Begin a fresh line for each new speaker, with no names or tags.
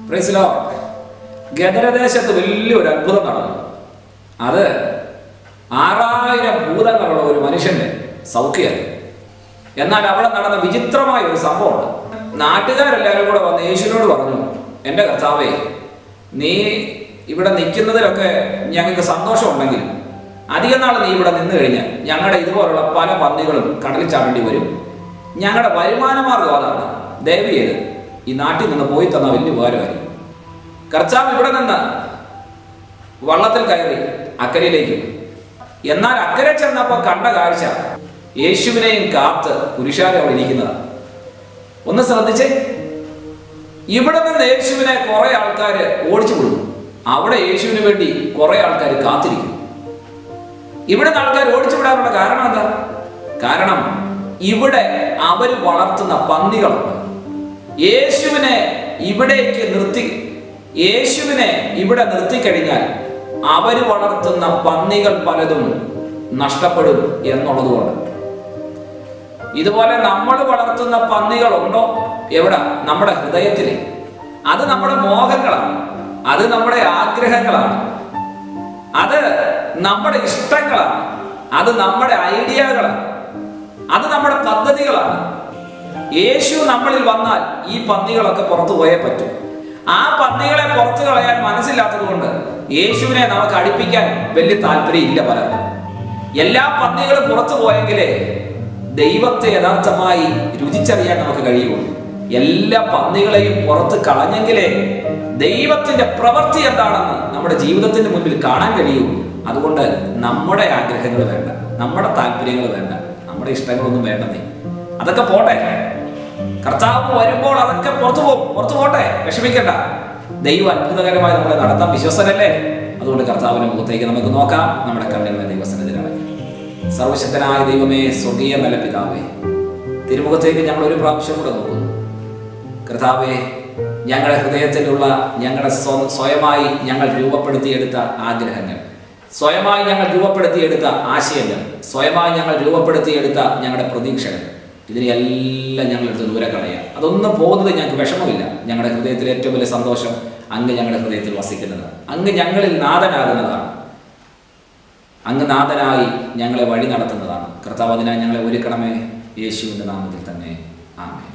പ്രൈസിലോ ഗദരദേശത്ത് വലിയൊരു അത്ഭുതം നടന്നു അത് ആറായിരം ഭൂതങ്ങളുള്ള ഒരു മനുഷ്യന്റെ സൗഖ്യമായി എന്നാൽ അവിടെ നടന്ന വിചിത്രമായ ഒരു സംഭവമുണ്ട് നാട്ടുകാരെല്ലാവരും കൂടെ വന്ന് യേശുവിനോട് പറഞ്ഞു എൻ്റെ കർത്താവേ നീ ഇവിടെ നിൽക്കുന്നതിലൊക്കെ ഞങ്ങൾക്ക് സന്തോഷമുണ്ടെങ്കിലും അധികം നാൾ നീ ഇവിടെ നിന്ന് കഴിഞ്ഞാൽ ഞങ്ങളുടെ ഇതുപോലുള്ള പല പന്നികളും കടലിൽ ചാടേണ്ടി വരും ഞങ്ങളുടെ വരുമാന മാർഗം അതാണ് ദയവ് ചെയ്ത് ഈ നാട്ടിൽ നിന്ന് പോയി തന്ന വലിയ ഉപകാരമായിരിക്കും കർച്ചാവ് ഇവിടെ നിന്ന് വള്ളത്തിൽ കയറി അക്കരയിലേക്ക് പോയി. എന്നാൽ അക്കരെ ചെന്നപ്പോൾ കണ്ട കാഴ്ച യേശുവിനെയും കാത്ത് പുരുഷാരെ അവിടെ ഇരിക്കുന്നതാണ് ഒന്ന് ശ്രദ്ധിച്ചേ ഇവിടെ നിന്ന് യേശുവിനെ കുറെ ആൾക്കാർ ഓടിച്ചു കൊടുക്കും അവിടെ യേശുവിന് വേണ്ടി കുറെ ആൾക്കാർ കാത്തിരിക്കും ഇവിടെ നിന്ന് ആൾക്കാർ ഓടിച്ചു വിടാനുള്ള കാരണം എന്താ കാരണം ഇവിടെ അവർ വളർത്തുന്ന പന്നികളുണ്ട് യേശുവിനെ ഇവിടേക്ക് നിർത്തി യേശുവിനെ ഇവിടെ നിർത്തിക്കഴിഞ്ഞാൽ അവർ വളർത്തുന്ന പന്നികൾ പലതും നഷ്ടപ്പെടും എന്നുള്ളതുകൊണ്ട് ഇതുപോലെ നമ്മൾ വളർത്തുന്ന പന്നികളുണ്ടോ എവിടെ നമ്മുടെ ഹൃദയത്തിൽ അത് നമ്മുടെ മോഹങ്ങളാണ് അത് നമ്മുടെ ആഗ്രഹങ്ങളാണ് അത് നമ്മുടെ ഇഷ്ടങ്ങളാണ് അത് നമ്മുടെ ഐഡിയകളാണ് അത് നമ്മുടെ പദ്ധതികളാണ് യേശു നമ്മളിൽ വന്നാൽ ഈ പന്നികളൊക്കെ പുറത്തു പോയേ പറ്റൂ ആ പന്നികളെ പുറത്തു കളയാൻ മനസ്സില്ലാത്തത് കൊണ്ട് യേശുവിനെ നമുക്ക് അടുപ്പിക്കാൻ വലിയ താല്പര്യം ഇല്ല പലർക്കും എല്ലാ പന്നികളും പുറത്തു പോയെങ്കിലേ ദൈവത്തെ യഥാർത്ഥമായി രുചിച്ചറിയാൻ നമുക്ക് കഴിയുള്ളൂ എല്ലാ പന്നികളെയും പുറത്ത് കളഞ്ഞെങ്കിലേ ദൈവത്തിന്റെ പ്രവൃത്തി എന്താണെന്ന് നമ്മുടെ ജീവിതത്തിന്റെ മുൻപിൽ കാണാൻ കഴിയൂ അതുകൊണ്ട് നമ്മുടെ ആഗ്രഹങ്ങൾ വേണ്ട നമ്മുടെ താല്പര്യങ്ങൾ വേണ്ട നമ്മുടെ ഇഷ്ടങ്ങളൊന്നും വേണ്ടതേ അതൊക്കെ പോട്ടെ കർത്താവ് വരുമ്പോൾ അതൊക്കെ പുറത്തു പോകും പുറത്തു പോട്ടെ വിഷമിക്കണ്ട ദൈവം അത്ഭുതകരമായി നമ്മളെ നടത്താൻ വിശ്വസനല്ലേ അതുകൊണ്ട് കർത്താവിന്റെ മുഖത്തേക്ക് നമുക്ക് നോക്കാം നമ്മുടെ കണ്ണുകളെ ദൈവസന്നിധിയിലാണ് സർവശക്തനായ ദൈവമേ സ്വർഗീയ നല്ല പിതാവേ തിരുമുഖത്തേക്ക് ഞങ്ങൾ ഒരു പ്രാവശ്യം കൂടെ നോക്കുന്നു കർത്താവെ ഞങ്ങളുടെ ഹൃദയത്തിലുള്ള ഞങ്ങളുടെ സ്വ- സ്വയമായി ഞങ്ങൾ രൂപപ്പെടുത്തിയെടുത്ത ആഗ്രഹങ്ങൾ സ്വയമായി ഞങ്ങൾ രൂപപ്പെടുത്തിയെടുത്ത ആശയങ്ങൾ സ്വയമായി ഞങ്ങൾ രൂപപ്പെടുത്തിയെടുത്ത ഞങ്ങളുടെ പ്രതീക്ഷകൾ ഇതിനെയെല്ലാം ഞങ്ങൾ എടുത്ത് ദൂരെ കളയുക അതൊന്നും പോകുന്നത് ഞങ്ങൾക്ക് വിഷമമില്ല ഞങ്ങളുടെ ഹൃദയത്തിൽ ഏറ്റവും വലിയ സന്തോഷം അങ്ങ് ഞങ്ങളുടെ ഹൃദയത്തിൽ വസിക്കുന്നതാണ് അങ്ങ് ഞങ്ങളിൽ നാഥനാകുന്നതാണ് അങ്ങ് നാഥനായി ഞങ്ങളെ വഴി നടത്തുന്നതാണ് കർത്താവ് അതിനായി ഞങ്ങളെ ഒരുക്കണമേ യേശുവിൻ്റെ നാമത്തിൽ തന്നെ ആമേ